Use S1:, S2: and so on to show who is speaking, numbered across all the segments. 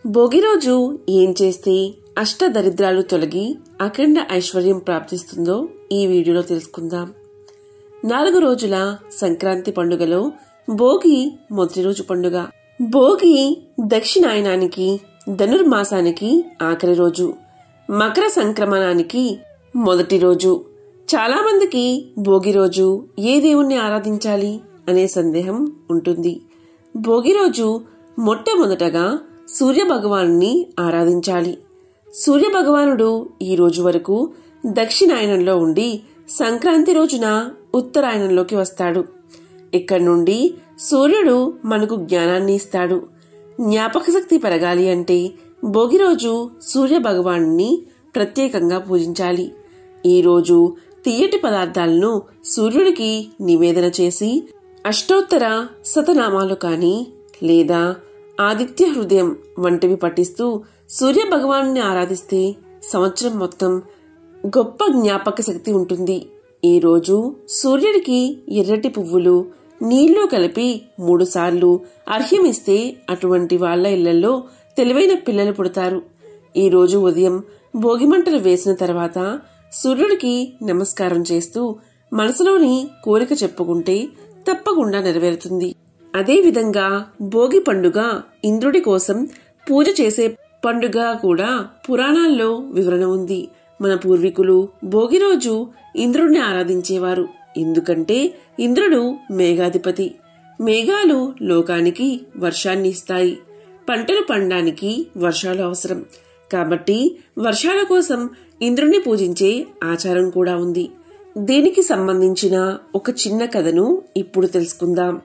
S1: భోగి రోజు ఏం చేస్తే అష్ట దరిద్రాలు తొలగి అఖండ ఐశ్వర్యం ప్రాప్తిస్తుందో ఈ వీడియోలో తెలుసుకుందాం నాలుగు రోజుల సంక్రాంతి పండుగలో భోగి మొదటి రోజు పండుగ భోగి దక్షిణాయనానికి ధనుర్మాసానికి ఆఖరి రోజు మకర సంక్రమణానికి మొదటి రోజు చాలా మందికి భోగి రోజు ఏ దేవుణ్ణి ఆరాధించాలి అనే సందేహం ఉంటుంది భోగి రోజు మొట్టమొదటగా సూర్య భగవానుని ఆరాధించాలి సూర్య భగవానుడు ఈ రోజు వరకు దక్షిణాయనంలో ఉండి సంక్రాంతి రోజున ఉత్తరాయణంలోకి వస్తాడు ఇక్కడి నుండి సూర్యుడు మనకు జ్ఞానాన్ని ఇస్తాడు జ్ఞాపక శక్తి పెరగాలి అంటే భోగి రోజు సూర్య భగవానుని ప్రత్యేకంగా పూజించాలి ఈ రోజు తీయటి పదార్థాలను సూర్యుడికి నివేదన చేసి అష్టోత్తర శతనామాలు కాని లేదా ఆదిత్య హృదయం వంటివి పఠిస్తూ సూర్య భగవాను ఆరాధిస్తే సంవత్సరం మొత్తం గొప్ప జ్ఞాపక శక్తి ఉంటుంది ఈ రోజు సూర్యుడికి ఎర్రటి పువ్వులు నీళ్లు కలిపి మూడుసార్లు అర్హ్యమిస్తే అటువంటి వాళ్ళ ఇళ్లలో తెలివైన పిల్లలు పుడతారు ఈ రోజు ఉదయం భోగిమంటలు వేసిన తర్వాత సూర్యుడికి నమస్కారం చేస్తూ మనసులోని కోరిక చెప్పుకుంటే తప్పకుండా నెరవేరుతుంది అదేవిధంగా భోగి పండుగ ఇంద్రుడి కోసం పూజ చేసే పండుగ కూడా పురాణాల్లో వివరణ ఉంది మన పూర్వీకులు భోగి రోజు ఇంద్రుడిని ఆరాధించేవారు ఎందుకంటే ఇంద్రుడు మేఘాధిపతి మేఘాలు లోకానికి వర్షాన్ని ఇస్తాయి పంటలు పండడానికి వర్షాలు అవసరం కాబట్టి వర్షాల కోసం ఇంద్రుణ్ణి పూజించే ఆచారం కూడా ఉంది దీనికి సంబంధించిన ఒక చిన్న కథను ఇప్పుడు తెలుసుకుందాం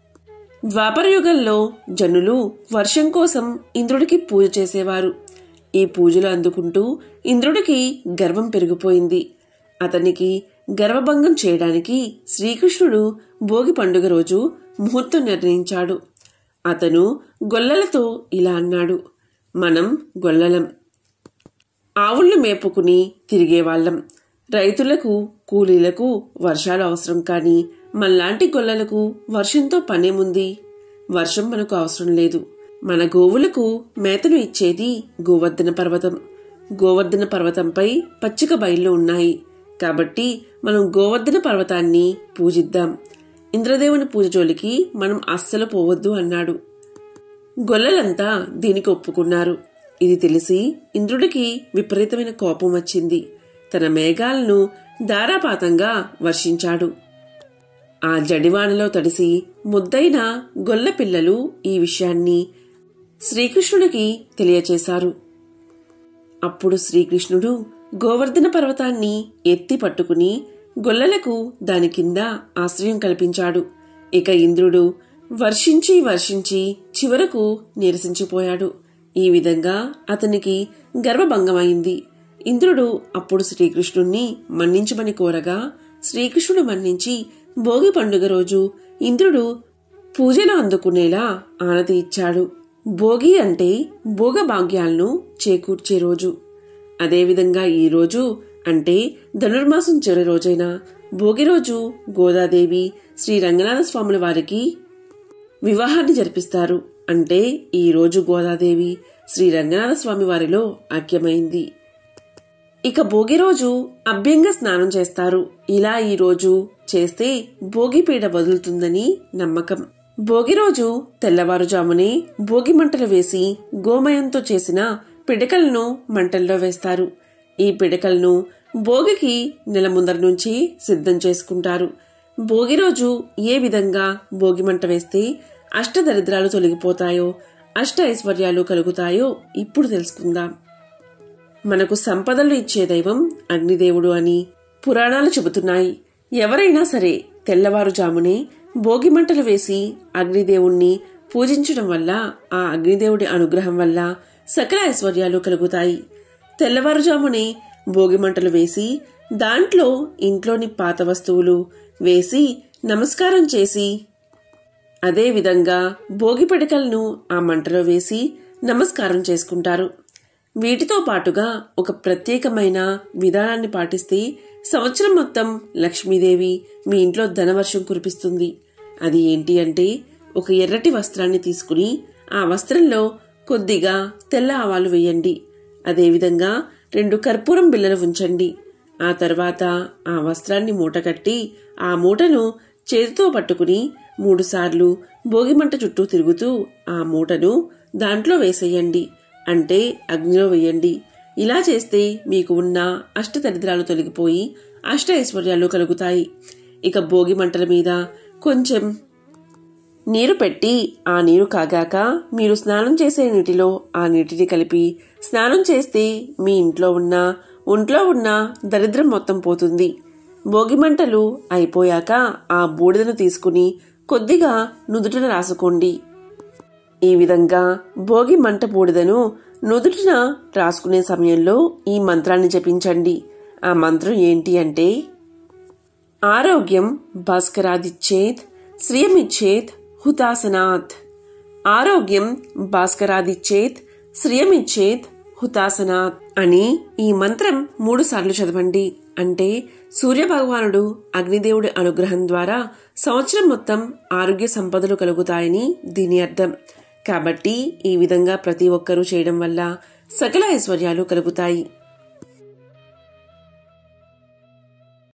S1: ద్వాపరయుగంలో జనులు వర్షం కోసం ఇంద్రుడికి పూజ చేసేవారు ఈ పూజలు అందుకుంటూ ఇంద్రుడికి గర్వం పెరిగిపోయింది అతనికి గర్వభంగం చేయడానికి శ్రీకృష్ణుడు భోగి పండుగ రోజు ముహూర్తం నిర్ణయించాడు అతను గొల్లలతో ఇలా అన్నాడు మనం గొల్లలం ఆవుళ్ళు మేపుకుని తిరిగేవాళ్లం రైతులకు కూలీలకు వర్షాలు అవసరం కానీ మనలాంటి గొల్లలకు వర్షంతో పనేముంది వర్షం మనకు అవసరం లేదు మన గోవులకు మేతను ఇచ్చేది గోవర్ధన పర్వతం గోవర్ధన పర్వతంపై పచ్చిక బయళ్ళు ఉన్నాయి కాబట్టి మనం గోవర్ధన పర్వతాన్ని పూజిద్దాం ఇంద్రదేవుని పూజ జోలికి మనం అస్సలు పోవద్దు అన్నాడు గొల్లలంతా దీనికి ఒప్పుకున్నారు ఇది తెలిసి ఇంద్రుడికి విపరీతమైన కోపం వచ్చింది తన మేఘాలను ధారాపాతంగా వర్షించాడు ఆ జడివానలో తడిసి ముద్దైన గొల్ల పిల్లలు ఈ విషయాన్ని శ్రీకృష్ణుడికి తెలియచేశారు అప్పుడు శ్రీకృష్ణుడు గోవర్ధన పర్వతాన్ని ఎత్తి పట్టుకుని గొల్లలకు దాని కింద ఆశ్రయం కల్పించాడు ఇక ఇంద్రుడు వర్షించి వర్షించి చివరకు నిరసించిపోయాడు ఈ విధంగా అతనికి గర్వభంగమైంది ఇంద్రుడు అప్పుడు శ్రీకృష్ణుణ్ణి మన్నించమని కోరగా శ్రీకృష్ణుడు మన్నించి భోగి పండుగ రోజు ఇంద్రుడు పూజలు అందుకునేలా ఆనతి ఇచ్చాడు భోగి అంటే భోగభాగ్యాలను చేకూర్చే రోజు అదేవిధంగా ఈ రోజు అంటే ధనుర్మాసం చివరి రోజైన భోగి రోజు గోదాదేవి శ్రీ రంగనాథ స్వాముల వారికి వివాహాన్ని జరిపిస్తారు అంటే ఈ రోజు గోదాదేవి శ్రీ రంగనాథ స్వామి వారిలో ఐక్యమైంది ఇక భోగి రోజు అభ్యంగా స్నానం చేస్తారు ఇలా ఈ రోజు చేస్తే భోగి పీడ వదులుతుందని నమ్మకం భోగి రోజు తెల్లవారుజామునే భోగి మంటలు వేసి గోమయంతో చేసిన పిడకలను మంటల్లో వేస్తారు ఈ పిడకలను భోగికి నెల ముందర నుంచి సిద్ధం చేసుకుంటారు భోగి రోజు ఏ విధంగా భోగి మంట వేస్తే అష్టదరిద్రాలు తొలగిపోతాయో అష్ట ఐశ్వర్యాలు కలుగుతాయో ఇప్పుడు తెలుసుకుందాం మనకు సంపదలు ఇచ్చే దైవం అగ్నిదేవుడు అని పురాణాలు చెబుతున్నాయి ఎవరైనా సరే తెల్లవారుజామునే భోగి మంటలు వేసి అగ్నిదేవుణ్ణి పూజించడం వల్ల ఆ అగ్నిదేవుడి అనుగ్రహం వల్ల సకల ఐశ్వర్యాలు కలుగుతాయి తెల్లవారుజామునే భోగి మంటలు వేసి దాంట్లో ఇంట్లోని పాత వస్తువులు వేసి నమస్కారం చేసి అదే విధంగా భోగి పిడకలను ఆ మంటలో వేసి నమస్కారం చేసుకుంటారు వీటితో పాటుగా ఒక ప్రత్యేకమైన విధానాన్ని పాటిస్తే సంవత్సరం మొత్తం లక్ష్మీదేవి మీ ఇంట్లో ధనవర్షం కురిపిస్తుంది అది ఏంటి అంటే ఒక ఎర్రటి వస్త్రాన్ని తీసుకుని ఆ వస్త్రంలో కొద్దిగా తెల్ల ఆవాలు వేయండి అదేవిధంగా రెండు కర్పూరం బిళ్ళలు ఉంచండి ఆ తర్వాత ఆ వస్త్రాన్ని మూటకట్టి ఆ మూటను చేతితో పట్టుకుని మూడుసార్లు భోగిమంట చుట్టూ తిరుగుతూ ఆ మూటను దాంట్లో వేసేయండి అంటే అగ్నిలో వేయండి ఇలా చేస్తే మీకు ఉన్న అష్టదరిద్రాలు తొలగిపోయి అష్ట ఐశ్వర్యాలు కలుగుతాయి ఇక భోగి మంటల మీద కొంచెం నీరు పెట్టి ఆ నీరు కాగాక మీరు స్నానం చేసే నీటిలో ఆ నీటిని కలిపి స్నానం చేస్తే మీ ఇంట్లో ఉన్న ఒంట్లో ఉన్న దరిద్రం మొత్తం పోతుంది భోగి మంటలు అయిపోయాక ఆ బూడిదను తీసుకుని కొద్దిగా నుదుటన రాసుకోండి ఈ విధంగా భోగి మంట బూడిదను నుదుటిన రాసుకునే సమయంలో ఈ మంత్రాన్ని జపించండి ఆ మంత్రం ఏంటి అంటే ఆరోగ్యం భాస్కరాదిచ్చేత్ శ్రియమిచ్చేత్ హుతాసనాత్ ఆరోగ్యం భాస్కరాదిచ్చేత్ శ్రియమిచ్చేత్ హుతాసనాత్ అని ఈ మంత్రం మూడు సార్లు చదవండి అంటే సూర్య భగవానుడు అగ్నిదేవుడి అనుగ్రహం ద్వారా సంవత్సరం మొత్తం ఆరోగ్య సంపదలు కలుగుతాయని దీని అర్థం కాబట్టి ఈ విధంగా ప్రతి ఒక్కరూ చేయడం వల్ల సకల ఐశ్వర్యాలు కలుగుతాయి